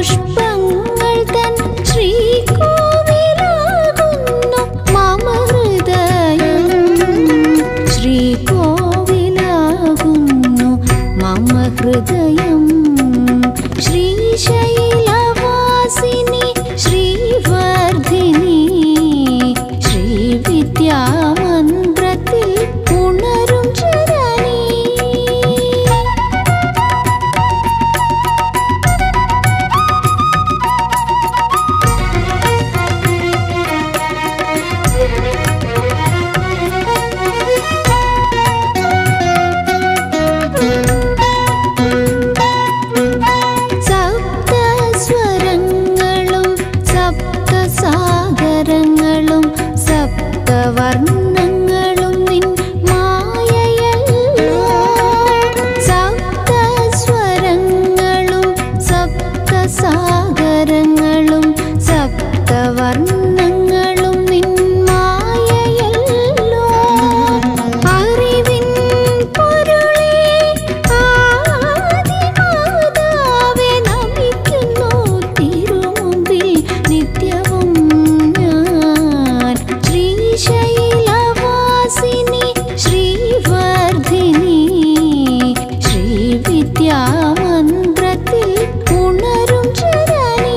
പുഷ്പങ്ങൾ തൻ ശ്രീകോവിലാകുന്നു മമ ഹൃദയം ശ്രീകോവിലാകുന്നു മമ ഹൃദയം ശ്രീശൈലവാസിനി ശ്രീവർദ്ധിനി ശ്രീവിദ്യാമന്ത്രത്തിൽ ഉണരും ചരണി സപ്തസ്വരങ്ങളും സപ്തസാഗരങ്ങളും സപ്തവർണ്ണങ്ങളും നിൻ മായയല്ലോ സപ്തസ്വരങ്ങളും സപ്തസാഗരങ്ങളും സപ്തവർണ്ണങ്ങളും നിൻ മായയല്ലോ അറിവിൻ പൊരുളേ ആദിമാതാവേ നമിക്കുന്നു തിരുമുമ്പിൽ നിത്യവും ഞാൻ ശ്രീശൈലവാസിനി ശ്രീവർദ്ധിനി ശ്രീവിദ്യാമന്ത്രത്തിൽ ഉണരും ചരണി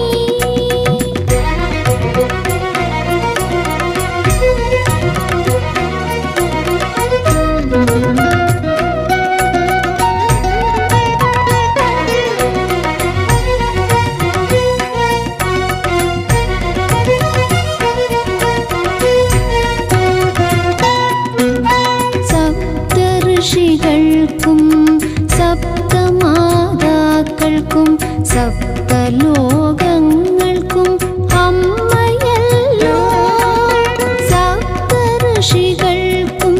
സപ്തഋഷികൾക്കും സപ്തമാതാക്കൾക്കും സപ്തലോകങ്ങൾക്കും അമ്മയല്ലോ സപ്തഋഷികൾക്കും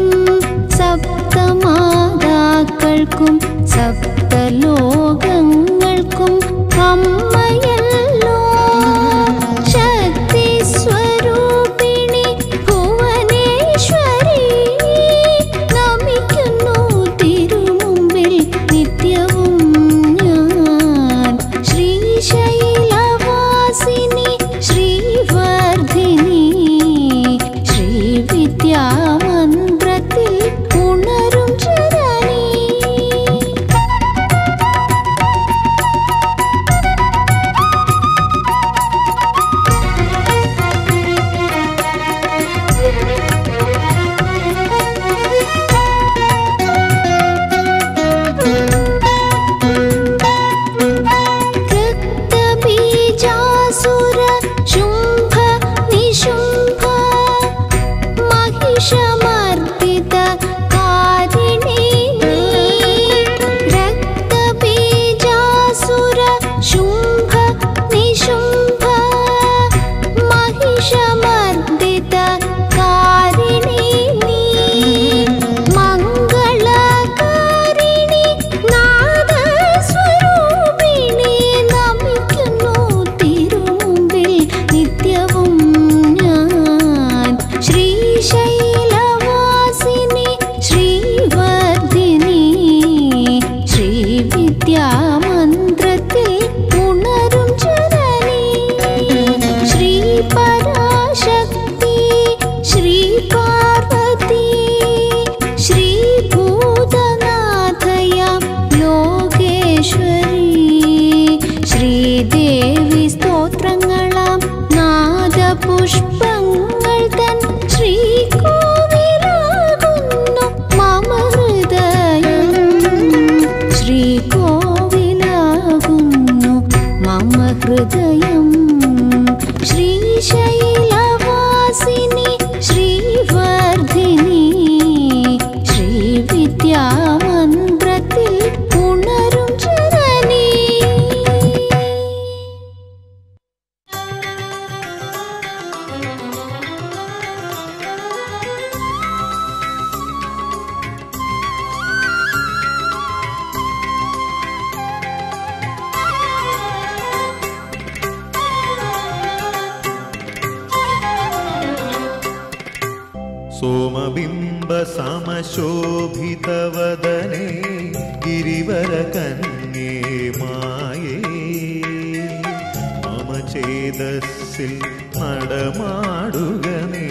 സപ്തമാതാക്കൾക്കും സപ്തലോകങ്ങൾക്കും അമ്മയല്ലോ ശക്തി സ്വരൂപിണി ഭുവനേശ്വരി നമിക്കുന്നു തിരുമുമ്പിൽ നിത്യവും ഞാൻ ശ്രീശൈലവാസിനി ശ്രീവർദ്ധിനി ശ്രീവിദ്യാമന്ത്രത്തിൽ ഉണരും ചരണി रक्तबीजासुर शुम्भ निशुम्भ महिषमर्दित कारिणिनी रक्तबीजासुर शुम्भ निशुम्भ महिषमर्दित कारिणिनी മംഗളകാരിണി നാദസ്വരൂപിണി നമിക്കുന്നു തിരുമുമ്പിൽ നിത്യവും ഞാൻ ശ്രീശൈലവാസിനി ശ്രീവർദ്ധിനി ശ്രീവിദ്യാമന്ത്രത്തിൽ ഉണരും ചരണി ശ്രീ പരാശക്തി ശ്രീ പാർവതി ശ്രീ ഭൂതനാഥയാം ലോകേശ്വരി ശ്രീദേവി സ്തോത്രങ്ങളാം നാദപുഷ്പങ്ങൾ തൻ ശ്രീകോവിലാകുന്നു മമ ഹൃദയം ശ്രീകോവിലാകുന്നു മമ ഹൃദയം ശ്രീശൈലവാസിനി ശ്രീവർദ്ധിനി ശ്രീവിദ്യാമന്ത്രത്തിൽ ഉണരും ചരണി सोमबिम्बसमशोभितवदने गिरिवरकन्ये माये ശ്രീലസിൽ നടമാടുക നീ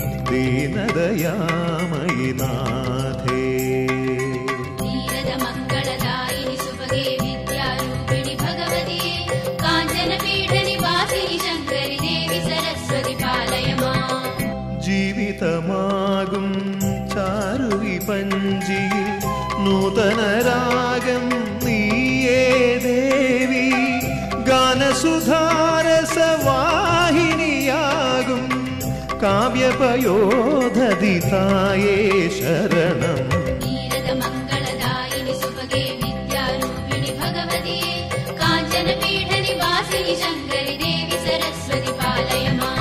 ദീനദയാമയി നാഥേ ധീരത മംഗളദായിനി സുഭഗേ വിദ്യാരൂപിണി ഭഗവതിയെ കാഞ്ചന പീഠ നിവാസിനി ശങ്കരി ദേവി സരസ്വതി പാലയമാ ജീവിതമാകും ചാരുവി പഞ്ചിയിൽ നൂതനരാഗം നീയേ ദേവി ഗാനസുധാരസവാഹിനിയാകും കാവ്യപയോധതിതായേ ശരണം ധീരത മംഗളദായിനി സുഭഗേ വിദ്യാരൂപിണി ഭഗവതിയെ കാഞ്ചന പീഠ നിവാസിനി ശങ്കരി ദേവി സരസ്വതി പാലയമാ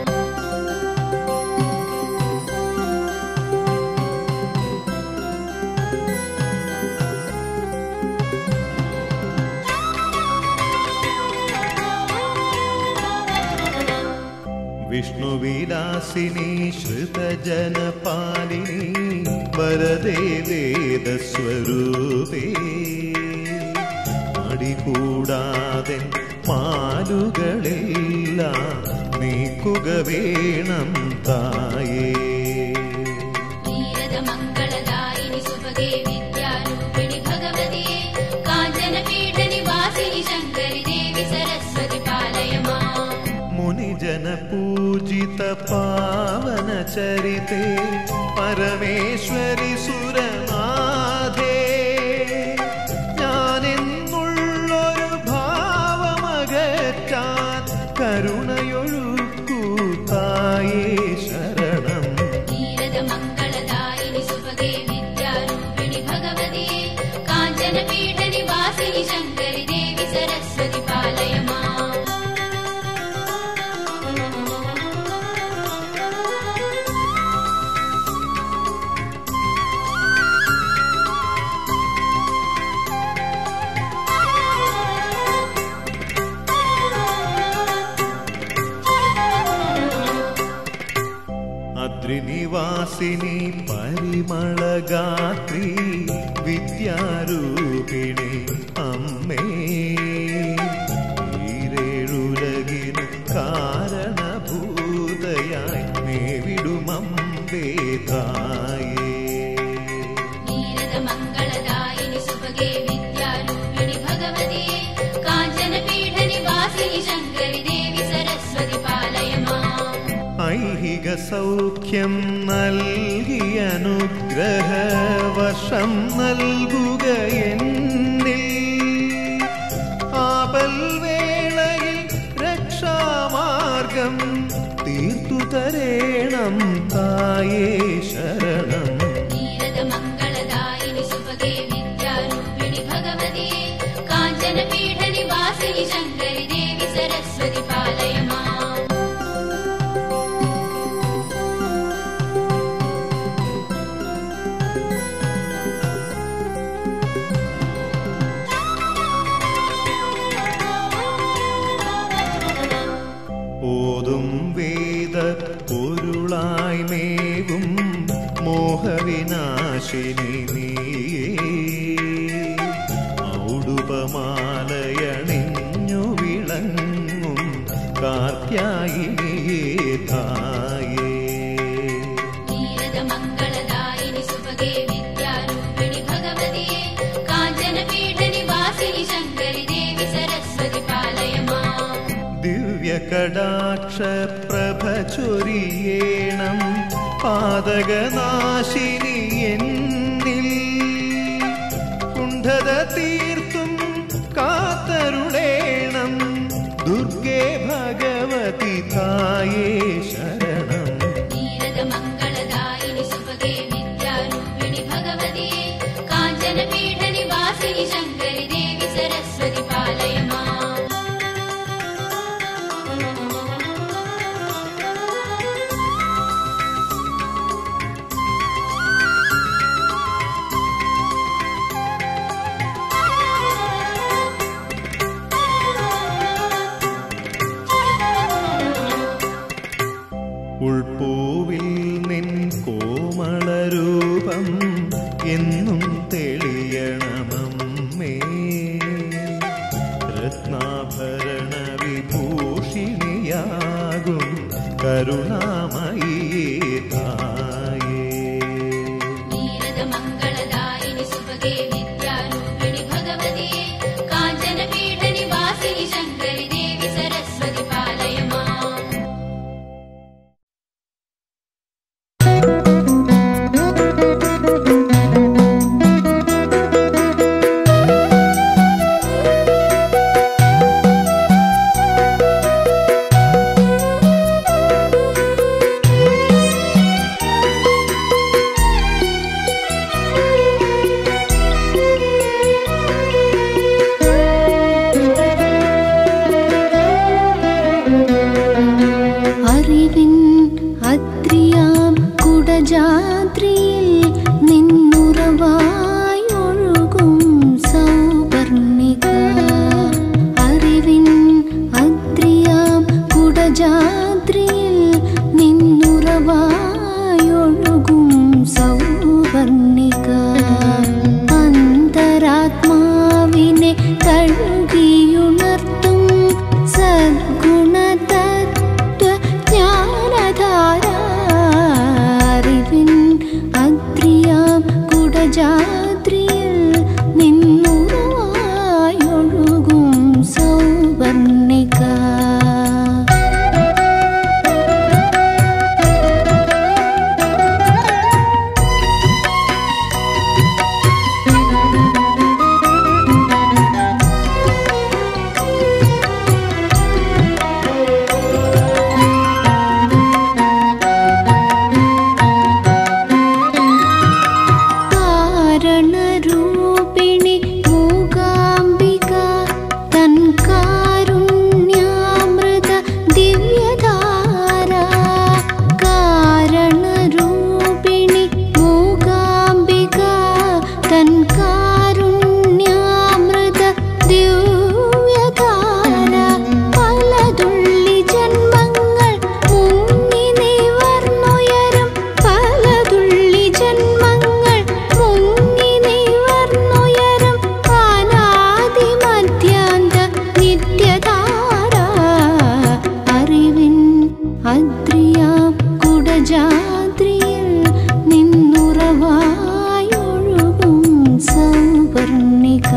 വിഷ്ണുവിലാസിനി ശ്രുതജനപാലിനി വരദേ വേദസ്വരൂപേ മടികൂടാതെ മാലുകളെല്ലാം നീക്കുക വേണം തായേ ധീരത മംഗളദായിനി സുഭഗേ വിദ്യാരൂപിണി ഭഗവതിയെ കാഞ്ചന പീഠ നിവാസിനി ശങ്കരി ദേവി സരസ്വതി പാലയമാ മുനിജന പൂജിത പാവന ചരിതേ പരമേശ്വരി സുരനാഥേ ഞാനെന്നുള്ളൊരു ഭാവമകറ്റാൻ കരുണയൊഴുക്കൂ തായേ ശരണം ധീരത മംഗളദായിനി സുഭഗേ വിദ്യാരൂപിണി ഭഗവതിയെ കാഞ്ചന പീഠ നിവാസിനി ശങ്കരി ദേവി സരസ്വതി പാലയമാ അദ്രിനിവാസിനി പരിമളഗാത്രി വിദ്യാരൂപിണി അമ്മേ ഈരേഴുലകിന് കാരണഭൂതയായി നേവിടുമമ്പേ തായേ ധീരത മംഗളദായിനി സുഭഗേ വിദ്യാരൂപിണി ഭഗവതിയെ കാഞ്ചന പീഠ നിവാസിനി ശങ്കരി ദേവി സരസ്വതി പാലയമാ ഐഹിക സൗഖ്യം നൽകി അനുഗ്രഹ വർഷം നൽകുക എന്നിൽ ആപൽ വേളയിൽ രക്ഷാമാർഗം തീർത്തു തരേണം തായേ ശരണം ധീരത മംഗളദായിനി സുഭഗേ വിദ്യാരൂപിണി ഭഗവതിയെ കാഞ്ചന പീഠ നിവാസിനി ശങ്കരി ദേവി സരസ്വതി പാലയമാ ഓതും വേദ പൊരുളായി മേവും മോഹവിനാശിനി നീയേ ഔടുപമാലയണിഞ്ഞു വിളങ്ങും കാർത്യായിനിയേ തായേ ധീരത മംഗളദായിനി സുഭഗേ വിദ്യാരൂപിണി ഭഗവതിയെ കാഞ്ചന പീഠ നിവാസിനി ശങ്കരി ദേവി സരസ്വതി പാലയമാ ദിവ്യകടാക്ഷ പ്രഭ ചൊരിയേണം പാതകനാശിനി എന്നിൽ കുണ്ഠത തീർത്തും കാത്തരുളേണം ദുർഗേ ഭഗവതി തായേ ശരണം ധീരത മംഗളദായിനി സുഭഗേ വിദ്യാരൂപിണി ഭഗവതിയെ കാഞ്ചന പീഠ നിവാസിനി ശങ്കരി ദേവി സരസ്വതി പാലയമാ ഉൾപ്പൂവിൽ നിൻ കോമളരൂപം എന്നും തെളിയണമമ്മേ രത്നാഭരണ വിഭൂഷിണി ദേവിയാകും കരുണാമയിയേ തായേ നീരദ മംഗളദായിനി സുഭഗേ വിദ്യാരൂപിണി ഭഗവതിയെ കാഞ്ചനപീഠ നിവാസിനി ശങ്കരി ദേവി സരസ്വതി പാലയ മാം അറിവിൻ അത്രിയാം കുടജാദ്രിയിൽ നിന്നുറവായൊഴുകും സൗവർണിക അറിവിൻ അത്രിയാം കുടജാദ്രിയിൽ നിന്നുറവായൊഴുകും സൗവർണിക അന്തരാത്മാവിനെ തഴുകിയുണർത്തും സദ്ഗുണതത്വ ജ്ഞാനധാര അറിവിൻ അദ്രിയാം കുടജാദ്രിയിൽ നിന്നുറവായൊഴുകും സൗവർണിക കാരണരൂപിണി മൂകാംബിക തൻ കാരുണ്യാമൃത ദിവ്യധാര കാരണരൂപിണി മൂകാംബിക തൻ കാരുണ്യാമൃത ദിവ്യധാര പലതുള്ളി ജന്മങ്ങൾ മുങ്ങി നിവർന്നുയരും പലതുള്ളി ജന്മങ്ങൾ മുങ്ങി നിവർന്നുയരും അനാദി മധ്യാന്ത നിത്യധാര അറിവിൻ അദ്രിയാം കുടജാദ്രിയിൽ നിന്നുറവായൊഴുകും സൗവർണിക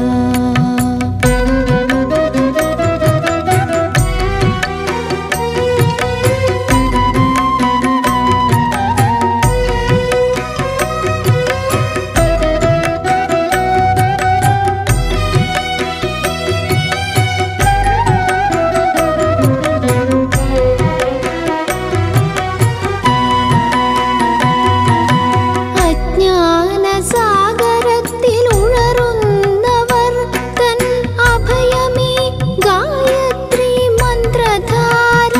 അജ്ഞാനസാഗരത്തിൽ ഉഴറുന്നവർ തൻ അഭയമീ ഗായത്രി മന്ത്രധാര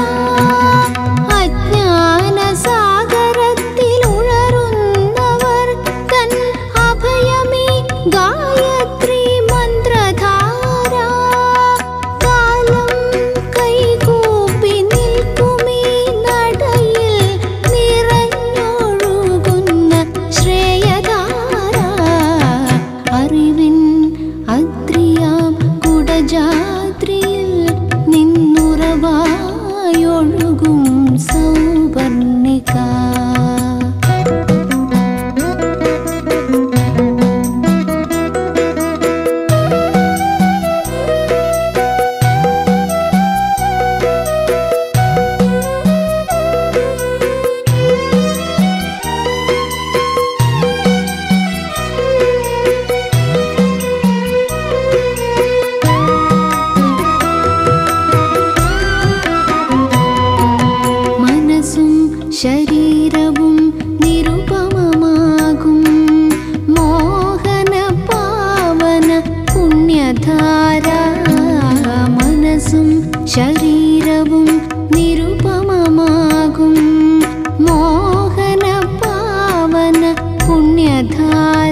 അജ്ഞാനസാഗരത്തിൽ ഉഴറുന്നവർ തൻ അഭയമീ ഗായത്രി മന്ത്രധാര കാലം കൈകൂപ്പി നിൽക്കുമീ നടയിൽ നിറഞ്ഞൊഴുകുന്ന ശ്രേയധാര അറിവിൻ അദ്രിയാം കുടജാദ്രിയിൽ നിന്നുറവായൊഴുകും സൗവർണിക മനസ്സും ശരീരവും നിരുപമമാകും മോഹന പാവന പുണ്യധാര മനസ്സും ശരീരവും നിരുപമമാകും മോഹന പാവന പുണ്യധാര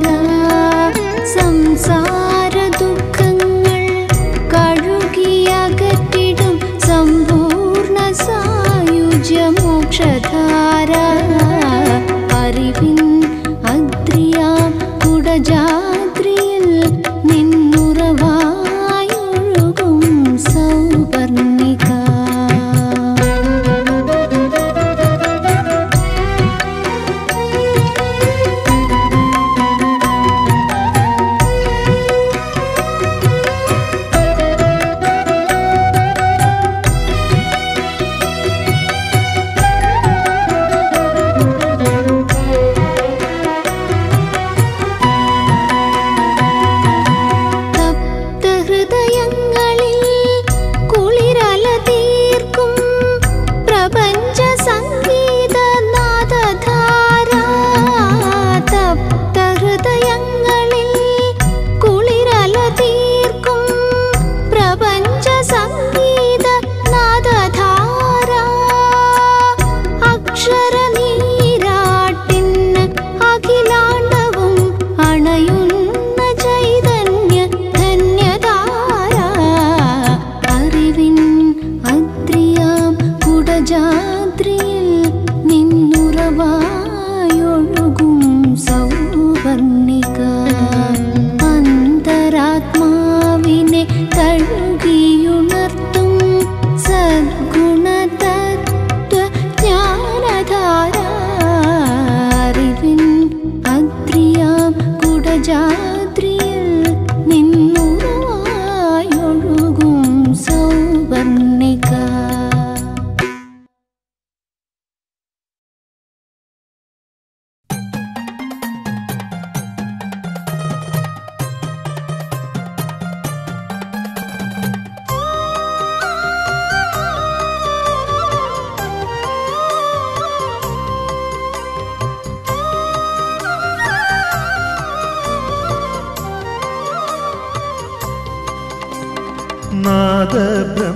സംസാര ദുഃഖങ്ങൾ കഴുകിയകറ്റിടും സമ്പൂർണ്ണ സായുജ്യമോക്ഷധാര അറിവിൻ അദ്രിയാം കുടജാദ്രിയിൽ നിന്നുറവായൊഴുകും സൗവർണിക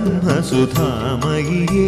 ബ്രഹ്മസുധാമയിയേ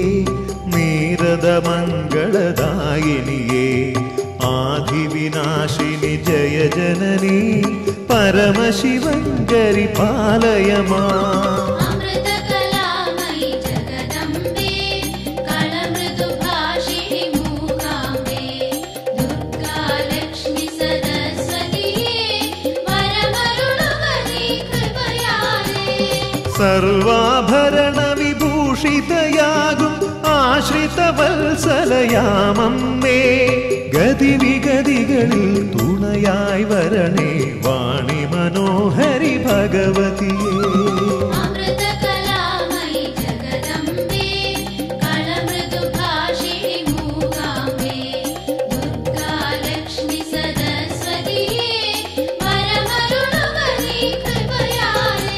നീരദമംഗളദായിനിയേ ആദിവിനാശിനി ജയ ജനനി പരമശിവങ്കരി പാലയമാ अमृतकलामयि जगदम्बे कलमृदुभाषिणि मूकाम्बे दुर्गा लक्ष्मि सरस्वतिये वरमरुणमणि कृपयाले സർവാഭരണ വിഭൂഷിതയാകും ആശ്രിത വത്സലയാമമ്മേ ഗതിവിഗതികളിൽ തുണയായി വരണേ വാണി മനോഹരി ഭഗവതിയേ अमृतकलामयि जगदम्बे कलमृदुभाषिणि मूकाम्बे दुर्गा लक्ष्मि सरस्वतिये वरमरुणमणि कृपयाले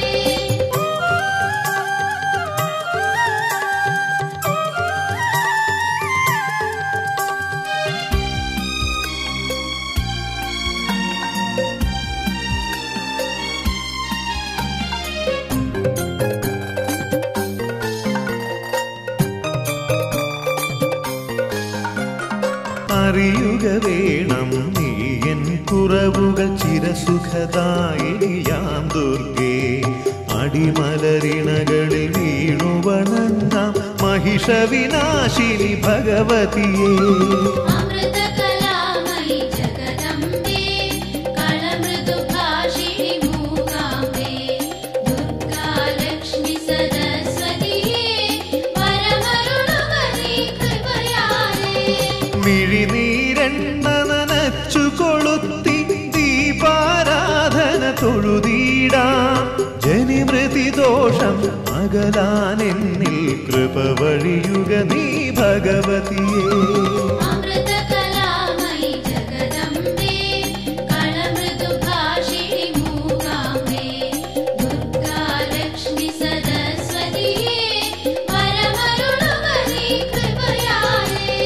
അറിയുക വേണം നീയൻ കുറവുകൾ ചിരസുഖദായിനിയാം ദുർഗേ അടിമലരിണകളിൽ വീണു വണങ്ങാം മഹിഷവിനാശിനി ഭഗവതിയേ अमृतकलामयि जगदम्बे कलमृदुभाषिणि मूकाम्बे दुर्गा लक्ष्मि सरस्वतिये वरमरुणमणि कृपयाले മിഴിനീരെണ്ണ നനച്ചു കൊളുത്തി ദീപാരാധന തൊഴുതീടാം ജനിമൃതി ദോഷം അകലാനെന്നിൽ കൃപ വഴിയുക നീ ഭഗവതിയേ अमृतकलामयि जगदम्बे कलमृदुभाषिणि मूकाम्बे दुर्गा लक्ष्मि सरस्वतिये वरमरुणमणि कृपयाले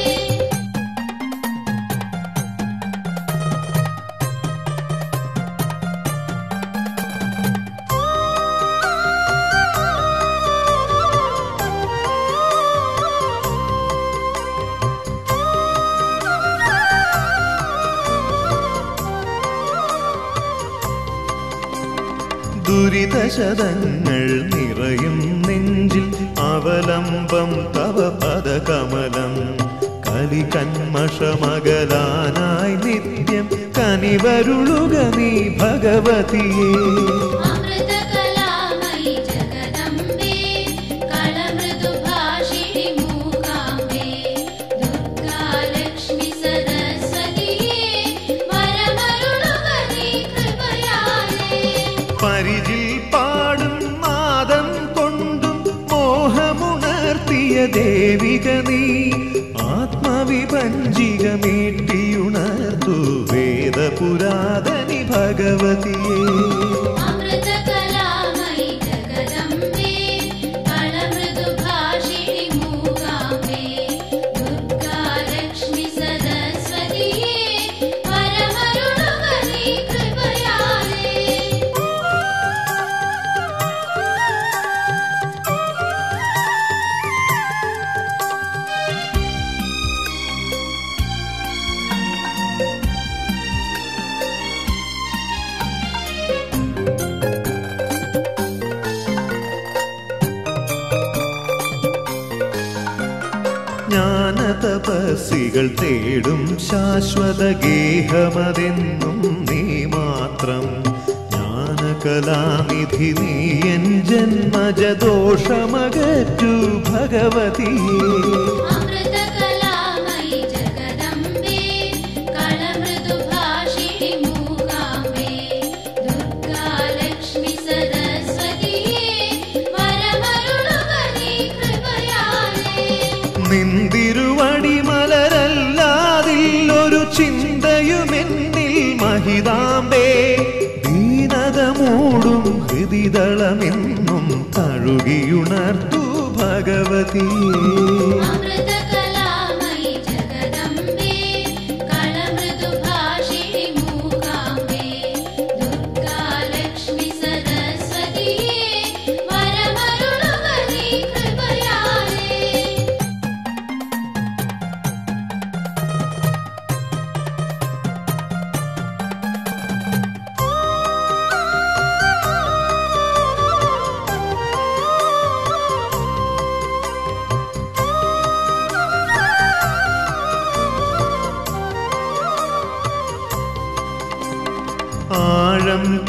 ദുരിതശതങ്ങൾ നിറയും നെഞ്ചിൽ അവലംബം തവ പദകമലം കലി കന്മഷമകലാനായി നിത്യം കനിവരുളുക നീ ഭഗവതിയേ अमृतकलामयि जगदम्बे कलमृदुभाषिणि मूकाम्बे दुर्गा लक्ष्मि सरस्वतिये वरमरुणमणि कृपयाले പരിചിൽ പാടും നാദം കൊണ്ടും മോഹമുണർത്തിയ ദേവിക നീ ആത്മവിഭഞ്ജിക മീട്ടിയുണർത്തു വേദപുരാതനി ഭഗവതിയേ अमृतकलामयि जगदम्बे कलमृदुभाषिणि मूकाम्बे दुर्गा लक्ष्मि सरस्वतिये वरमरुणमणि कृपयाले ജ്ഞാനതപസ്സികൾ തേടും ശാശ്വത ഗേഹമതെന്നും നീ മാത്രം ജ്ഞാനകലാനിധി നീ എൻ ജന്മജദോഷമകറ്റു ഭഗവതിയേ अमृतकलामयि जगदम्बे कलमृदुभाषिणि मूकाम्बे दुर्गा लक्ष्मि सरस्वतिये वरमरुणमणि कृपयाले നിന്തിരുവടിമലരല്ലാതില്ലൊരു ചിന്തയുമെന്നിൽ മഹിതാമ്പേ ദീനത മൂടും ഹൃദിതളമെന്നും തഴുകിയുണർത്തു ഭഗവതിയേ अमृतकलामयि जगदम्बे कलमृदुभाषिणि मूकाम्बे दुर्गा लक्ष्मि सरस्वतिये वरमरुणमणि कृपयाले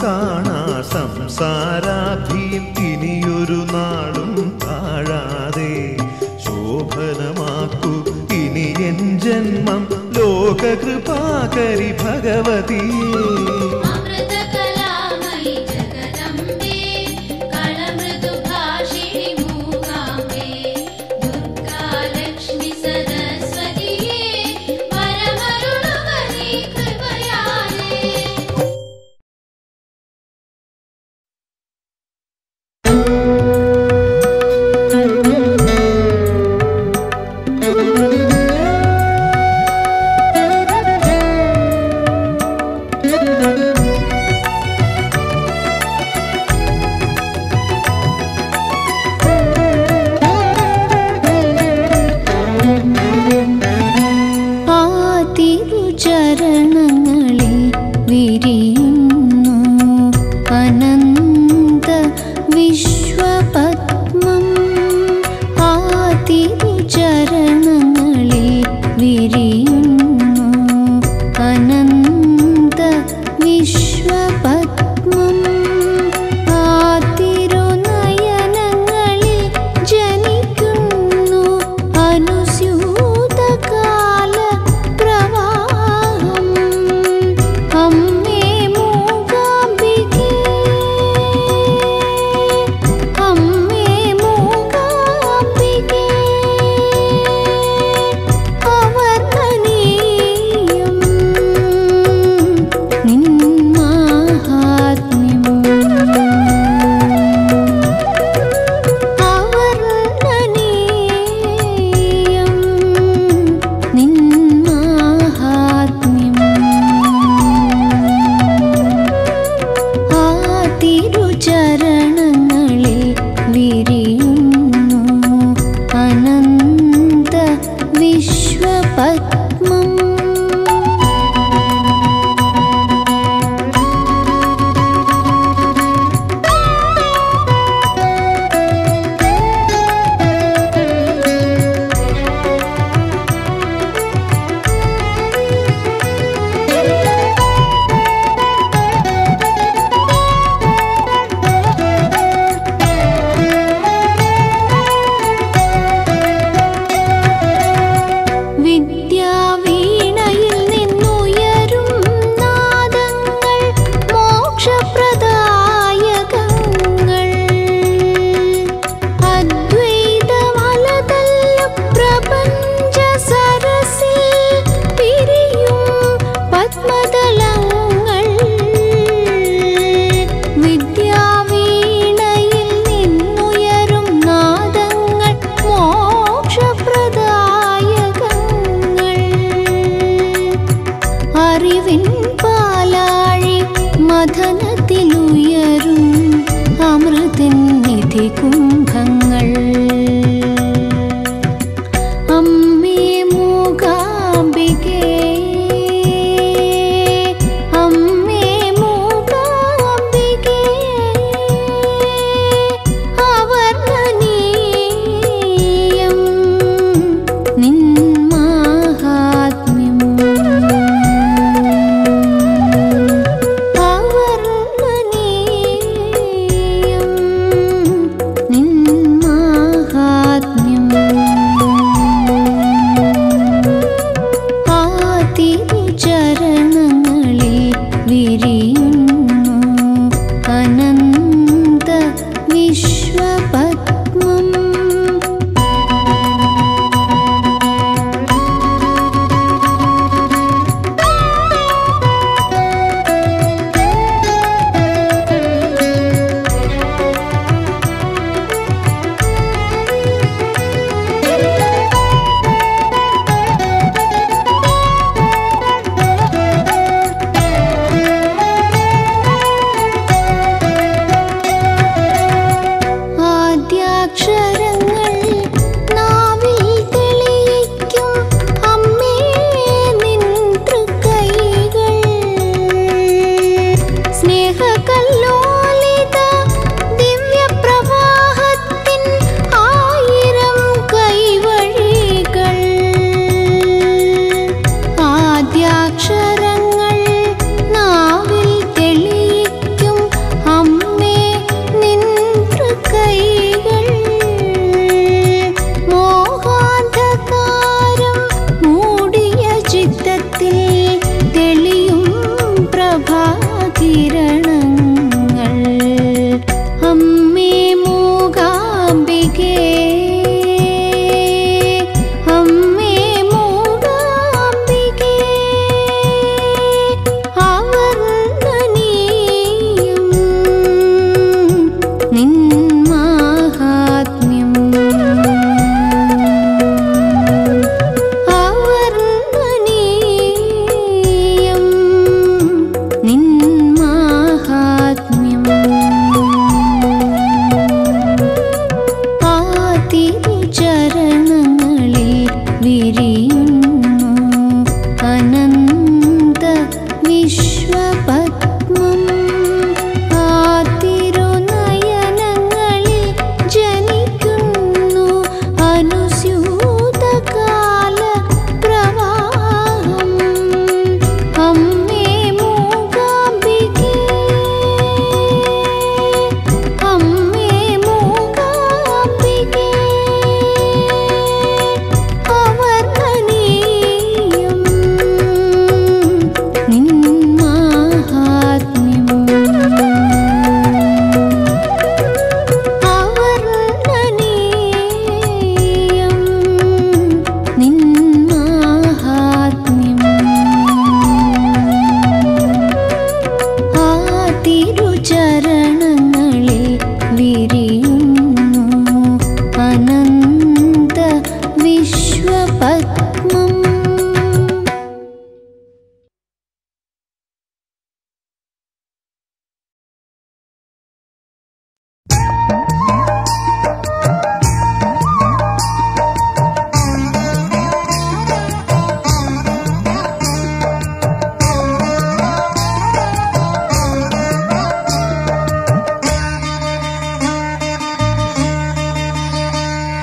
കാണാ സംസാരാഭിയിൽ ഇനിയൊരു നാളും താഴാതെ ശോഭനമാക്കൂ ഇനി എൻ ജന്മം ലോകകൃപാകരി ഭഗവതിയേ അമൃതകലാമയി ജഗദംബേ കളമൃദുഭാഷിണി മൂകാംബേ ദുർഗാലക്ഷ്മി സരസ്വതിയേ വരമരുളുവനീ കൃപയാലേ ആ തിരുചരണങ്ങളിൽ വിരിയുന്നു അനന്ത വിശ്വപത്മം ആ തിരുചരണങ്ങളിൽ വിരിയുന്നു അനന്ത വിശ്വപത്മം ആ തിരുനയനങ്ങളിൽ ജനിക്കുന്നു അനുസ്യൂതകാല പ്രവാഹം അമ്മേ മൂകാംബികേ അമ്മേ മൂകാംബികേ അവർണ്ണനീയമേ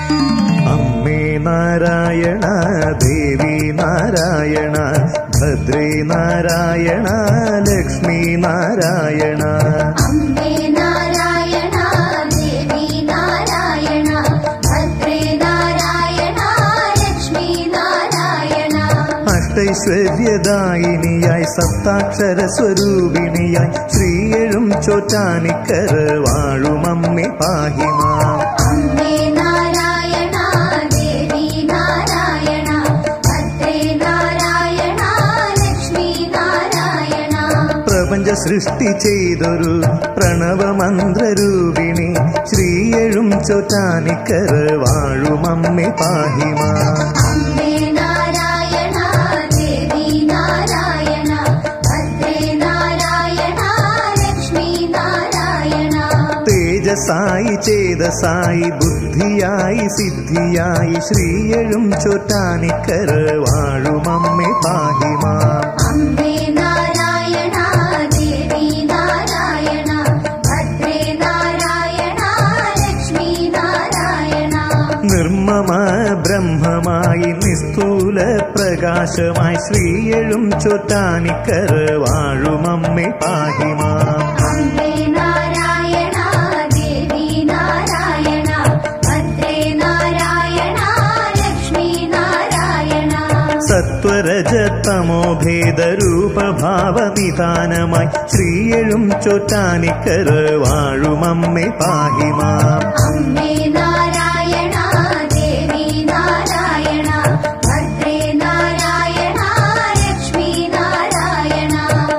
അമ്മേ നാരായണ ദേവി നാരായണ ഭദ്രേ നാരായണ ലക്ഷ്മി നാരായണ അംബേ നാരായണ ദേവി നാരായണ ഭദ്രേ നാരായണ ലക്ഷ്മി നാരായണ അഷ്ടൈശ്വര്യദായിനിയായി സപ്താക്ഷര സ്വരൂപിണിയായി ശ്രീയഴും ചോറ്റാനിക്കര വാഴുമമ്മേ പാഹിമാ അംബേ നാരായണ ദേവി നാരായണ ഭദ്രേ നാരായണ ലക്ഷ്മി നാരായണ പ്രപഞ്ച സൃഷ്ടി ചെയ്തൊരു പ്രണവമന്ത്രരൂപിണി ശ്രീയഴും ചോറ്റാനിക്കര വാഴുമമ്മേ പാഹിമാ അംബേ നാരായണ ദേവി നാരായണ ഭദ്രേ നാരായണ ലക്ഷ്മി നാരായണ തേജസായി ചേതസായി ബുദ്ധിയായി സിദ്ധിയായി ശ്രീയഴും ചോറ്റാനിക്കര വാഴുമമ്മേ പാഹിമാ അംബേ നാരായണ ദേവി നാരായണ ഭദ്രേ നാരായണ ലക്ഷ്മി നാരായണ നിർമ്മമ ബ്രഹ്മമായി നിസ്തൂല പ്രകാശമായി ശ്രീയഴും ചോറ്റാനിക്കര വാഴുമമ്മേ പാഹിമാ അംബേ നാരായണ ദേവി നാരായണ ഭദ്രേ നാരായണ ലക്ഷ്മി നാരായണ സത്വരജതമോ ഭേദരൂപഭാവനിധാനമായി ശ്രീയഴും ചോറ്റാനിക്കര വാഴുമമ്മേ പാഹിമാ അംബേ നാരായണ ദേവി നാരായണ ഭദ്രേ നാരായണ ലക്ഷ്മി നാരായണ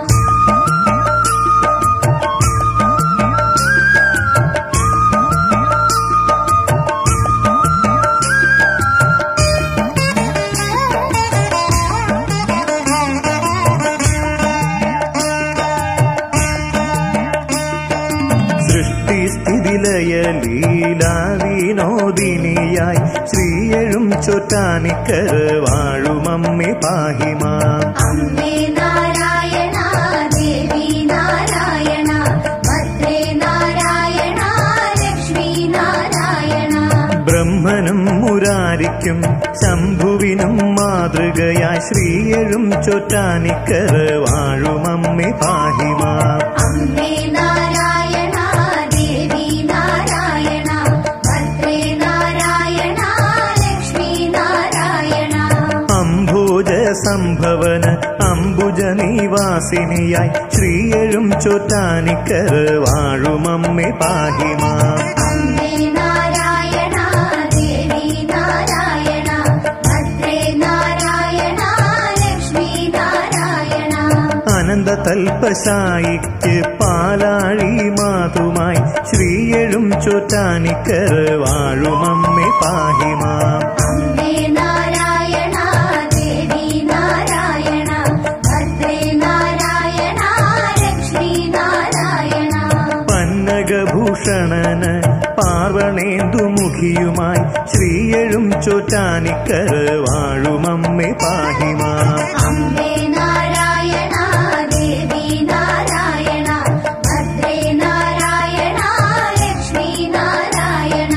സൃഷ്ടിസ്ഥിതിലയ ലീലാവിനോദിനിയായി ശ്രീയഴും ചോറ്റാനിക്കര വാഴുമമ്മേ പാഹിമാ അംബേ നാരായണ ദേവി നാരായണ ഭദ്രേ നാരായണ ലക്ഷ്മി നാരായണ ബ്രഹ്മനും മുരാരിക്കും ശംഭുവിനും മാതൃകയായി ശ്രീയഴും ചോറ്റാനിക്കര വാഴുമമ്മേ പാഹിമാ അംബേ നാരായണ ദേവി നാരായണ ഭദ്രേ നാരായണ ലക്ഷ്മി നാരായണ അംബുജ സംഭവന അംബുജ നിവാസിനിയായി ശ്രീയഴും ചോറ്റാനിക്കര വാഴുമമ്മേ പാഹിമാ അംബേ നാരായണ ദേവി നാരായണ ഭദ്രേ നാരായണ ലക്ഷ്മി നാരായണ അനന്ത തൽപശായിക്ക് പാലാഴി മാതുമായി ശ്രീയഴും ചോറ്റാനിക്കര വാഴുമമ്മേ പാഹിമാ അംബേ നാരായണ ദേവി നാരായണ ഭദ്രേ നാരായണ ലക്ഷ്മി നാരായണ പന്നകഭൂഷണന് പാർവണേന്ദുമുഖിയുമായി ശ്രീയഴും ചോറ്റാനിക്കര വാഴുമമ്മേ പാഹിമാ അംബേ നാരായണ ദേവി നാരായണ ഭദ്രേ നാരായണ ലക്ഷ്മി നാരായണ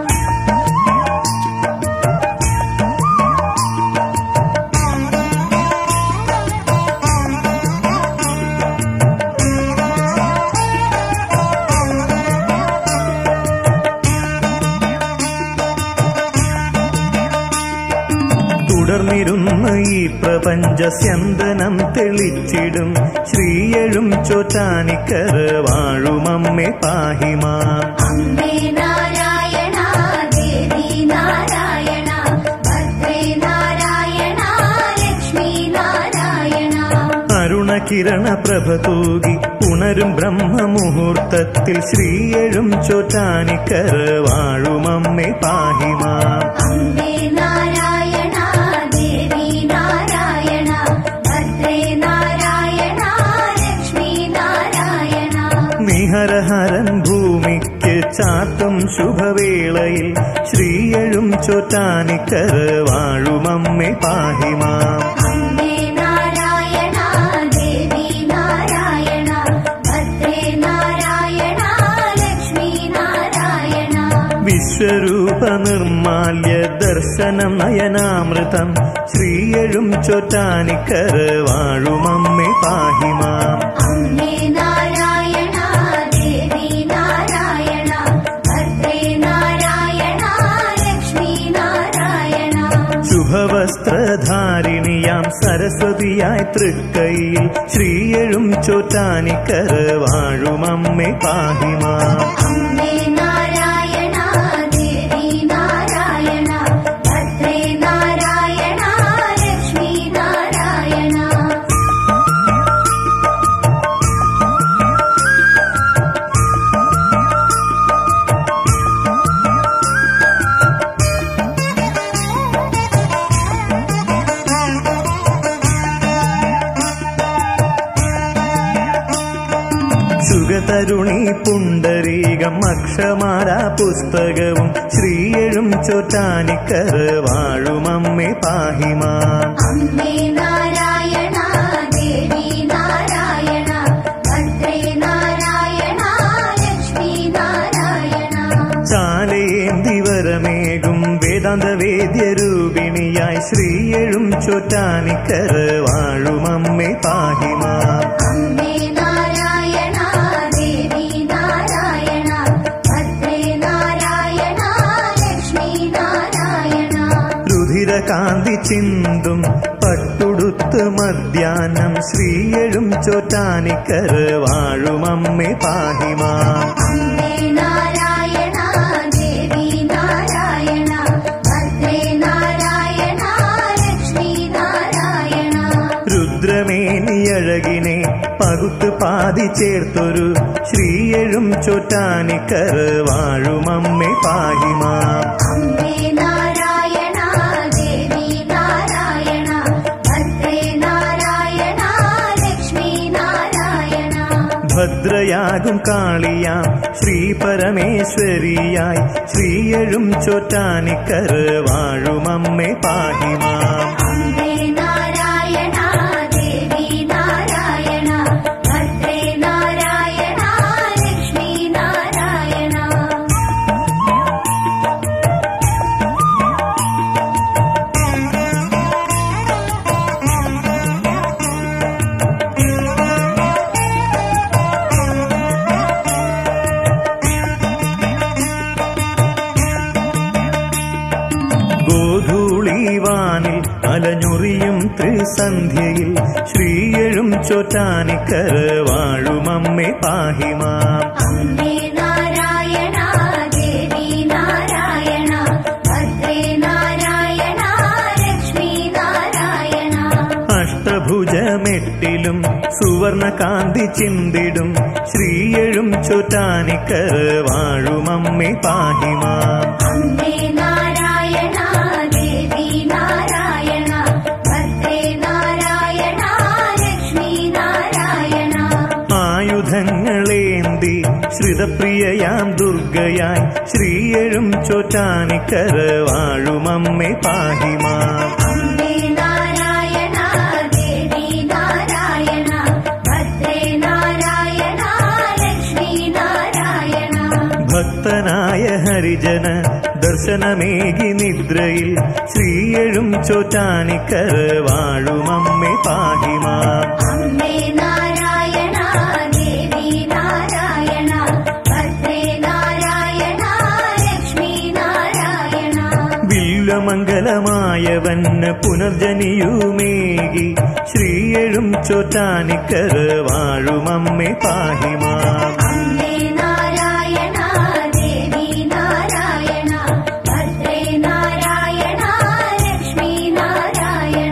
തുടർന്നിരുന്ന ഈ പ്രപഞ്ച സ്യന്തനം തെളിച്ചിടും ശ്രീയഴും ചോറ്റാനിക്കര വാഴുമമ്മേ പാഹിമാ അംബേ നാരായണ ദേവി നാരായണ ഭദ്രേ നാരായണ ലക്ഷ്മി നാരായണ അരുണകിരണ പ്രഭ തൂകി ഉണരും ബ്രഹ്മമുഹൂർത്തത്തിൽ ശ്രീയഴും ചോറ്റാനിക്കര വാഴുമമ്മേ പാഹിമാ അംബേ നാരായണ ദേവി നാരായണ ഭദ്രേ നാരായണ ലക്ഷ്മി നാരായണ നിഹരഹരൻ ഭൂമിക്ക് ചാത്തും ശുഭവേളയിൽ ശ്രീയഴും ചോറ്റാനിക്കര വാഴുമമ്മേ പാഹിമാ അംബേ നാരായണ ദേവി നാരായണ ഭദ്രേ നാരായണ ലക്ഷ്മി നാരായണ വിശ്വരൂപ നിർമാല്യ ദർശനം നയനാമൃതം ശ്രീയഴും ചൊറ്റാനിക്കര വാഴുമമ്മേ പാഹിമാം അമ്മേ നാരായണ ദേവി നാരായണ ഭദ്രേ നാരായണ ലക്ഷ്മി നാരായണ ശുഭവസ്ത്രധാരിണിയാം സരസ്വതിയായി തൃക്കൈയിൽ ശ്രീയഴും ചൊറ്റാനിക്കര വാഴുമമ്മേ പാഹിമാം അമ്മേ നാരായണ ദേവി നാരായണ ഭദ്രേ നാരായണ ലക്ഷ്മി നാരായണ സുഗതരുണി പുണ്ടരീകം അക്ഷമാല പുസ്തകവും ശ്രീയഴും ചൊറ്റാനിക്കര വാഴുമമ്മേ പാഹിമാം അമ്മേ നാരായണ ദേവി നാരായണ ഭദ്രേ നാരായണ ലക്ഷ്മി നാരായണ ചാലയേന്തി വരമേകും വേദാന്ത വേദ്യരൂപിണിയായി ശ്രീയഴും ചൊറ്റാനിക്കര വാഴുമമ്മേ പാഹിമാം അമ്മേ നാരായണ ദേവി നാരായണ ഭദ്രേ നാരായണ ലക്ഷ്മി നാരായണ രുധിരകാന്തി ചിന്തും പട്ടുടുത്ത് മധ്യാനം ശ്രീയഴും ചൊറ്റാനിക്കര വാഴുമമ്മേ പാഹിമാം അമ്മേ നാരായണ ദേവി നാരായണ ഭദ്രേ നാരായണ ലക്ഷ്മി നാരായണ രുദ്രമേനിയഴകിനെ പകുത്ത് പാതി ചേർത്തൊരു ശ്രീയഴും ചൊറ്റാനിക്കര വാഴുമമ്മേ പാഹിമാം അമ്മേ നാരായണ ദേവി നാരായണ ഭദ്രേ നാരായണ ലക്ഷ്മി നാരായണ ഭദ്രയാകും കാളിയാം ശ്രീ പരമേശ്വരിയായി ശ്രീയഴും ചൊറ്റാനിക്കര വാഴുമമ്മേ പാഹിമാം അമ്മേ നാരായണ ദേവി നാരായണ ഭദ്രേ നാരായണ ലക്ഷ്മി നാരായണ ഗോധൂളിവാനിൽ അലഞ്ഞുറിയും ത്രിസന്ധ്യയിൽ ശ്രീയഴും ചൊറ്റാനിക്കര വാഴുമമ്മേ പാഹിമാം അമ്മേ നാരായണ ദേവി നാരായണ ഭദ്രേ നാരായണ ലക്ഷ്മി നാരായണ അഷ്ടഭുജമെട്ടിലും സുവർണകാന്തി ചിന്തിടും ശ്രീയഴും ചൊറ്റാനിക്കര വാഴുമമ്മേ പാഹിമാം അമ്മേ നാരായണ ദേവി നാരായണ ഭദ്രേ നാരായണ ലക്ഷ്മി നാരായണ ആയുധങ്ങളേന്തി ശ്രിതപ്രിയയാം ദുർഗയായി ശ്രീയഴും ചൊറ്റാനിക്കര വാഴുമമ്മേ പാഹിമാം അമ്മേ നാരായണ ദേവി നാരായണ ഭദ്രേ നാരായണ ലക്ഷ്മി നാരായണ ഭക്തനായ ഹരിജന ദർശനമേകി നിദ്രയിൽ ശ്രീയഴും ചൊറ്റാനിക്കര വാഴുമമ്മേ പാഹിമാം അമ്മേ നാരായണ ദേവി നാരായണ ഭദ്രേ നാരായണ ലക്ഷ്മി നാരായണ വില്വമംഗലമായവന് പുനർജനിയുമേകി ശ്രീയഴും ചൊറ്റാനിക്കര വാഴുമമ്മേ പാഹിമാം അമ്മേ നാരായണ ദേവി നാരായണ ഭദ്രേ നാരായണ ലക്ഷ്മി നാരായണ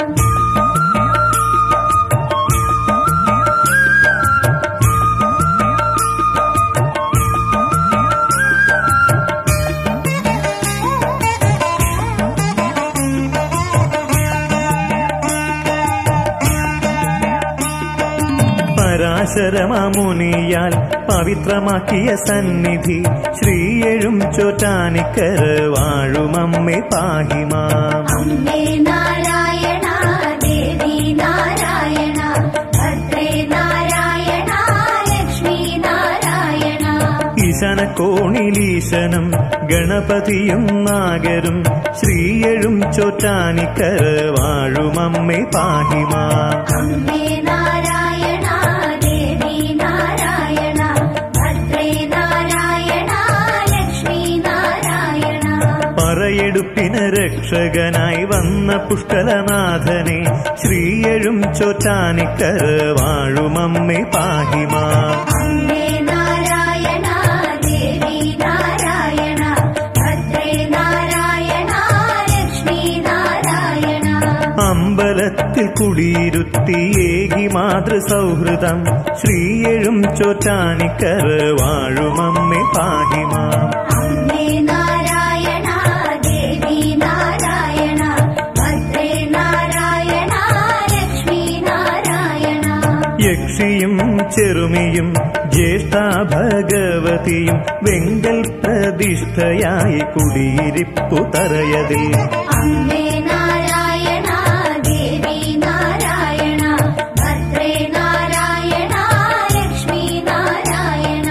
പരാശരമാമുനിയാൽ പവിത്രമാക്കിയ സന്നിധി ശ്രീയഴും ചൊറ്റാനിക്കര വാഴുമമ്മേ പാഹിമാം അമ്മേ നാരായണ ദേവി നാരായണ ഭദ്രേ നാരായണ ലക്ഷ്മി നാരായണ ഈശാന കോണിലീശനും ഗണപതിയും നാഗരും ശ്രീയഴും ചോറ്റാനിക്കര വാഴുമമ്മേ പാഹിമാ അമ്മേ നാരായണ ദേവി നാരായണ ഭദ്രേ നാരായണ ലക്ഷ്മി നാരായണ പറയെടുപ്പിന് രക്ഷകനായി വന്ന പുഷ്കലനാഥനെ ശ്രീയഴും ചോറ്റാനിക്കര വാഴുമമ്മേ പാഹിമാ അമ്മേ നാരായണ ദേവി നാരായണ ഭദ്രേ നാരായണ ലക്ഷ്മി നാരായണ അമ്പലത്തിൽ കുടിയിരുത്തി ഏകി മാതൃസൗഹൃദം ശ്രീയഴും ചോറ്റാനിക്കര വാഴുമമ്മേ പാഹിമാ അമ്മേ നാരായണ ദേവി നാരായണ ഭദ്രേ നാരായണ ലക്ഷ്മി നാരായണ യക്ഷിയും ചെറുമിയും ജ്യേഷ്ഠ ഭഗവതിയും വെങ്കൽ പ്രതിഷ്ഠയായി കുടിയിരിപ്പു തറയതിൽ അമ്മേ നാരായണ ദേവി നാരായണ ഭദ്രേ നാരായണ ലക്ഷ്മി നാരായണ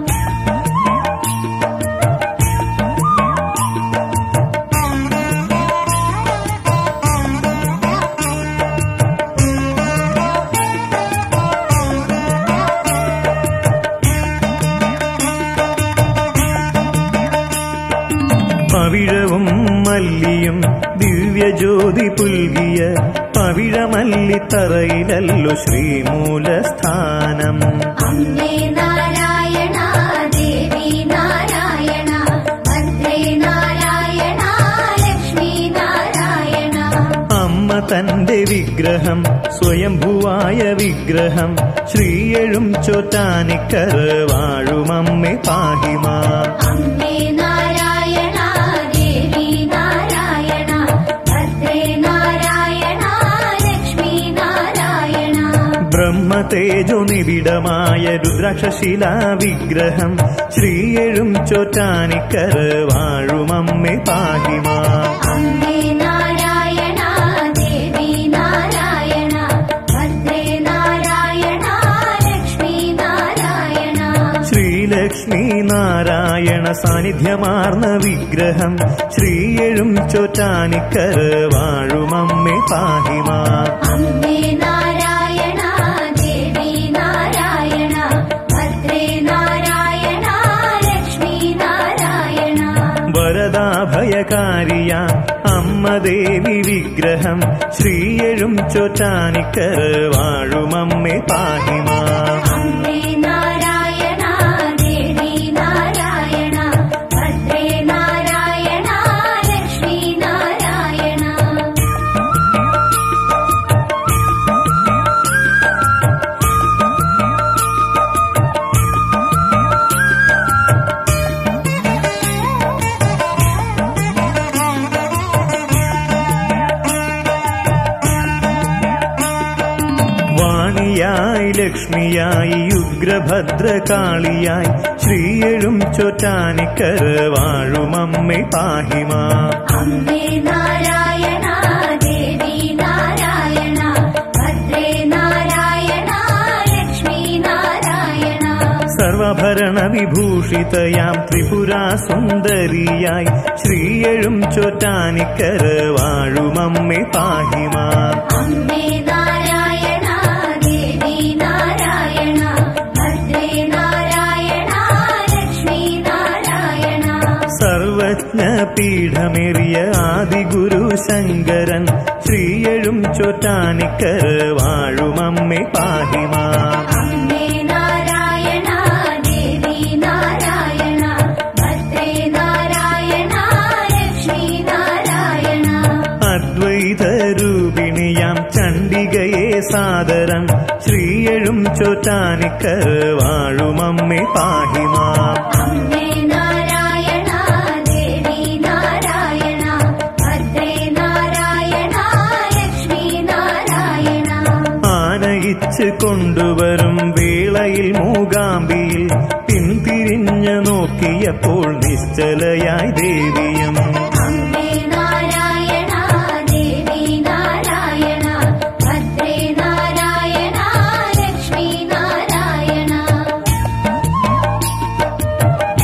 പവിഴവും മല്ലിയും ദിവ്യജ്യോതി പുൽകിയ പവിഴമല്ലിത്തറയിലല്ലോ ശ്രീമൂലസ്ഥാനം അമ്മേ നാരായണ ദേവി നാരായണ ഭദ്രേ നാരായണ ലക്ഷ്മി നാരായണ അമ്മ തന്റെ വിഗ്രഹം സ്വയംഭുവായ വിഗ്രഹം ശ്രീയഴും ചോറ്റാനിക്കര വാഴുമമ്മേ പാഹിമാ അമ്മേ നാരായണ ദേവി നാരായണ ഭദ്രേ നാരായണ ലക്ഷ്മി നാരായണ ബ്രഹ്മതേജോ നിബിഡമായ രുദ്രാക്ഷശില വിഗ്രഹം ശ്രീയഴും ചോറ്റാനിക്കര വാഴുമമ്മേ പാഹിമാ അമ്മേ നാരായണ ദേവി നാരായണ ഭദ്രേ നാരായണ ലക്ഷ്മി നാരായണ ശ്രീലക്ഷ്മി നാരായണ സാന്നിധ്യമാർന്ന വിഗ്രഹം ശ്രീയഴും ചോറ്റാനിക്കര വാഴുമമ്മേ പാഹിമാ അമ്മേ നാരായണ ദേവി നാരായണ ഭദ്രേ നാരായണ ലക്ഷ്മി നാരായണ വരദാഭയകാരിയ അമ്മ ദേവി വിഗ്രഹം ശ്രീയഴും ചോറ്റാനിക്കര വാഴുമമ്മേ പാഹിമാ അമ്മേ നാരായണ ദേവി നാരായണ ഭദ്രേ നാരായണ ലക്ഷ്മി നാരായണ വാണിയായി ലക്ഷ്മിയായി ഉഗ്രഭദ്രകാളിയായി ശ്രീയഴും ചോറ്റാനിക്കര വാഴുമമ്മേ പാഹിമാ അമ്മേ നാരായണ ദേവി നാരായണ ഭദ്രേ നാരായണ ലക്ഷ്മി നാരായണ സർവഭരണ വിഭൂഷിതയാം ത്രിപുരാ സുന്ദരിയായി ശ്രീയഴും ചോറ്റാനിക്കര വാഴുമമ്മേ പാഹിമാ അമ്മേ നാരായണ ദേവി നാരായണ ഭദ്രേ നാരായണ ലക്ഷ്മി നാരായണ സർവജ്ഞ പീഠമേറിയ ആദിഗുരു ശങ്കരൻ ശ്രീയഴും ചോറ്റാനിക്കര വാഴുമമ്മേ പാഹിമാ അമ്മേ നാരായണ ദേവി നാരായണ ഭദ്രേ നാരായണ ലക്ഷ്മി നാരായണ അദ്വൈത രൂപിണിയാം ചണ്ഡികയെ സാദരം ശ്രീയഴും ചോറ്റാനിക്കര വാഴുമമ്മേ പാഹിമാ അമ്മേ നാരായണ ദേവി നാരായണ ഭദ്രേ നാരായണ ലക്ഷ്മി നാരായണ ആനയിച്ച് കൊണ്ടുവരും വേളയിൽ മൂകാംബിയിൽ പിന്തിരിഞ്ഞു നോക്കിയപ്പോൾ നിശ്ചലയായി ദേവിയും അമ്മേ നാരായണ ദേവി നാരായണ ഭദ്രേ നാരായണ ലക്ഷ്മി നാരായണ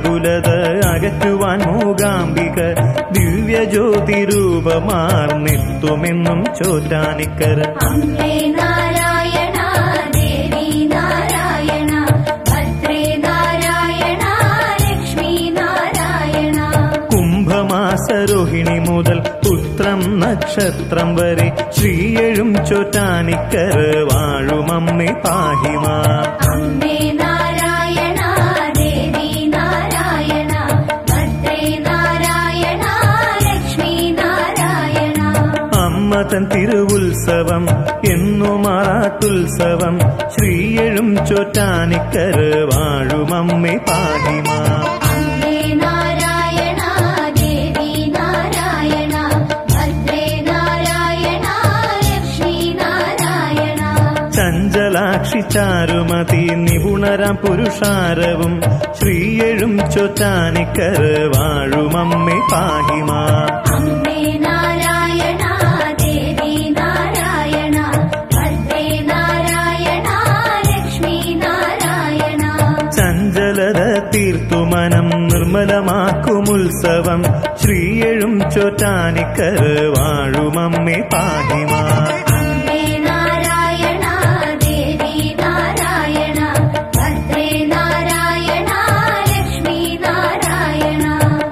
വ്യാകുലത അകറ്റുവാൻ മൂകാംബിക ദിവ്യജ്യോതിരൂപമാർന്നെത്തുമെന്നും ചോറ്റാനിക്കര അമ്മേ നാരായണ ദേവി നാരായണ ഭദ്രേ നാരായണ ലക്ഷ്മി നാരായണ കുംഭമാസരോഹിണി മുതൽ ഉത്രം നക്ഷത്രം വരെ ശ്രീയഴും ചോറ്റാനിക്കര വാഴുമമ്മേ പാഹിമാ അമ്മേ നാരായണ ദേവി നാരായണ ഭദ്രേ നാരായണ ലക്ഷ്മി നാരായണ അമ്മ തൻ തിരുവുത്സവം എന്നു മാറാട്ടുത്സവം ശ്രീയഴും ചോറ്റാനിക്കര വാഴുമമ്മേ പാഹിമാ അമ്മേ നാരായണ ദേവി നാരായണ ഭദ്രേ നാരായണ ലക്ഷ്മി നാരായണ ചഞ്ചലാക്ഷി ചാരുമതി നിപുണരാം പുരുഷാരവും ശ്രീയഴും ചോറ്റാനിക്കര വാഴുമമ്മേ പാഹിമാ അമ്മേ നാരായണ ദേവി നാരായണ ഭദ്രേ നാരായണ ലക്ഷ്മി നാരായണ ചഞ്ചലത തീർത്തുമനം നിർമ്മലമാക്കുമുത്സവം ശ്രീയഴും ചോറ്റാനിക്കര വാഴുമമ്മേ പാഹിമാ അമ്മേ നാരായണ ദേവി നാരായണ ഭദ്രേ നാരായണ ലക്ഷ്മി നാരായണ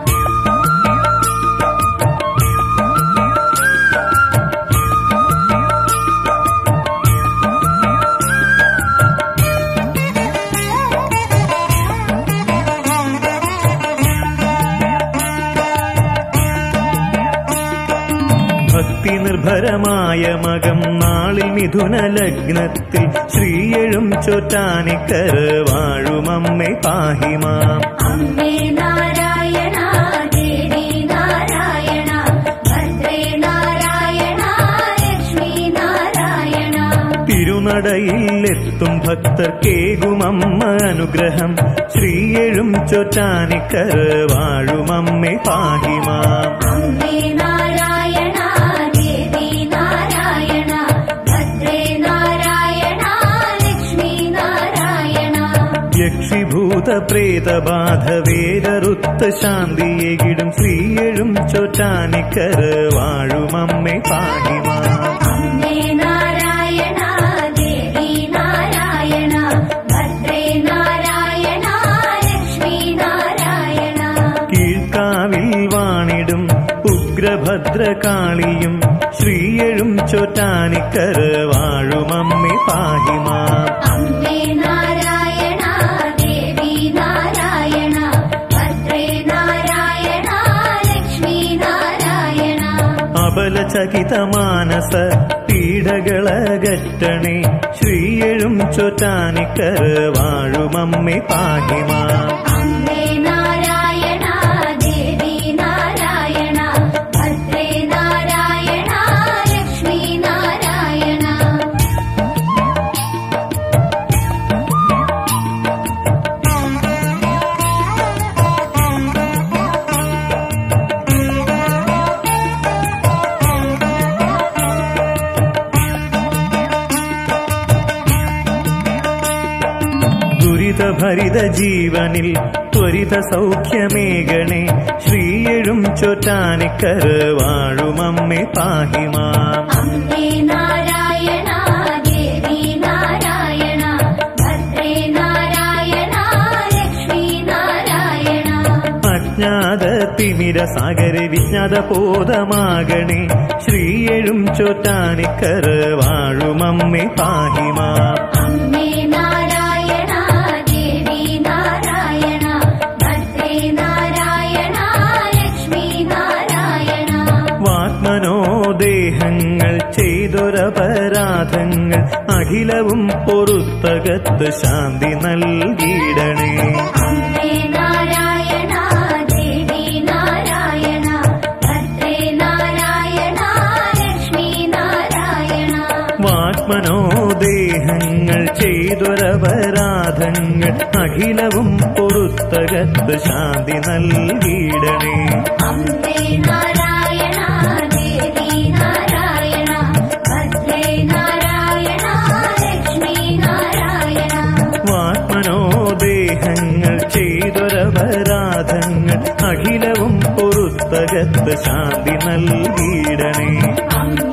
ഭക്തി നിർഭരമായ മകം നാളിൽ മിഥുന ലഗ്നത്തിൽ ശ്രീയഴും ചോറ്റാനിക്കര വാഴുമമ്മേ പാഹിമാം അമ്മേ നാരായണ ദേവി നാരായണ ഭദ്രേ നാരായണ ലക്ഷ്മി നാരായണ തിരുനടയിൽ എത്തും ഭക്തർക്കേകുമമ്മ അനുഗ്രഹം ശ്രീയഴും ചോറ്റാനിക്കര വാഴുമമ്മേ പാഹിമാം അമ്മേ നാരായണ ദേവി നാരായണ ഭദ്രേ നാരായണ ലക്ഷ്മി നാരായണ യക്ഷിഭൂത പ്രേതബാധ വേരറുത്ത ശാന്തിയെകിടും ശ്രീയഴും ചോറ്റാനിക്കര വാഴുമമ്മേ പാഹിമാം അമ്മേ നാരായണ ദേവി നാരായണ ഭദ്രേ നാരായണ ലക്ഷ്മി നാരായണ കീഴ്ക്കാവിൽ വാണിടും ഉഗ്രഭദ്രകാളിയും ശ്രീയഴും ചോറ്റാനിക്കര വാഴുമമ്മേ പാഹിമാം അമ്മേ നാരായണ ദേവി നാരായണ ഭദ്രേ നാരായണ ലക്ഷ്മി നാരായണ അബലചകിത മാനസ പീഡകളകറ്റണേ ശ്രീയഴും ചോറ്റാനിക്കര വാഴുമമ്മേ പാഹിമാം അമ്മേ നാരായണ ദേവി നാരായണ ഭദ്രേ നാരായണ ലക്ഷ്മി നാരായണ ദുരിതഭരിത ജീവനിൽ ത്വരിത സൗഖ്യമേകണേ ശ്രീയഴും ചോറ്റാനിക്കര വാഴുമമ്മേ പാഹിമാം അമ്മേ നാരായണ ദേവി നാരായണ ഭദ്രേ നാരായണ ലക്ഷ്മി നാരായണ അജ്ഞാത തിമിര സാഗര വിജ്ഞാത ബോധമാകണേ ശ്രീയഴും ചോറ്റാനിക്കര വാഴുമമ്മേ പാഹിമാം അമ്മേ നാരായണ ദേവി നാരായണ ഭദ്രേ നാരായണ ലക്ഷ്മി നാരായണ വാത്മനോദേഹങ്ങൾ ചെയ്തൊരപരാധങ്ങൾ അഖിലവും പൊറുത്തകത്ത് ശാന്തി നൽകിയിടണേ അമ്മേ നാരായണ ദേവി നാരായണ ഭദ്രേ നാരായണ ലക്ഷ്മി നാരായണ വാത്മനോദേഹങ്ങൾ ചെയ്തൊരപരാധങ്ങൾ അഖിലവും പൊറുത്തകത്ത് ശാന്തി നൽകിയിടണേ അമ്മേ നാരായണ ദേവി നാരായണ ഭദ്രേ നാരായണ ലക്ഷ്മി നാരായണ വാത്മനോദേഹങ്ങൾ ചെയ്തൊരപരാ പൊറുത്തകത്ത് ശാന്തി നൽകിയിടണേ അമ്മേ